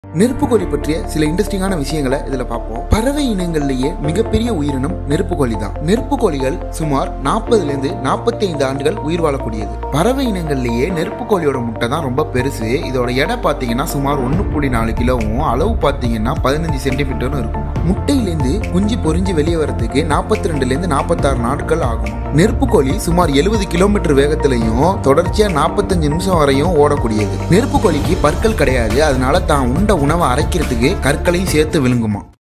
நெருப்புக்கோழி பற்றிய சில இன்ட்ரெஸ்டிங்கான விஷயங்களை இதுல பார்ப்போம் பறவை இனங்கள்லயே மிகப்பெரிய உயிரினம் நெருப்புக்கோழி தான் நெருப்புக்கோழிகள் சுமார் நாற்பதுல இருந்து நாற்பத்தி ஐந்து ஆண்டுகள் உயிர் வாழக்கூடியது பறவை இனங்கள்லயே நெருப்புக்கோழியோட முட்டை தான் ரொம்ப பெருசு இதோட எடை பார்த்தீங்கன்னா சுமார் ஒன்று புள்ளி நாலு கிலோவும் அளவு பார்த்தீங்கன்னா பதினஞ்சு சென்டிமீட்டரும் இருக்கும் முட்டையிலேருந்து குஞ்சு பொரிஞ்சு வெளியே வரதுக்கு நாற்பத்தி ரெண்டுலேருந்து நாற்பத்தாறு நாட்கள் ஆகும் நெருப்புக்கோழி சுமார் எழுபது கிலோமீட்டர் வேகத்திலையும் தொடர்ச்சியா நாற்பத்தஞ்சு நிமிஷம் வரையும் ஓடக்கூடியது நெருப்புக்கோழிக்கு பற்கள் கிடையாது அதனால தான் உண்ட உணவை அரைக்கிறதுக்கு கற்களையும் சேர்த்து விழுங்குமா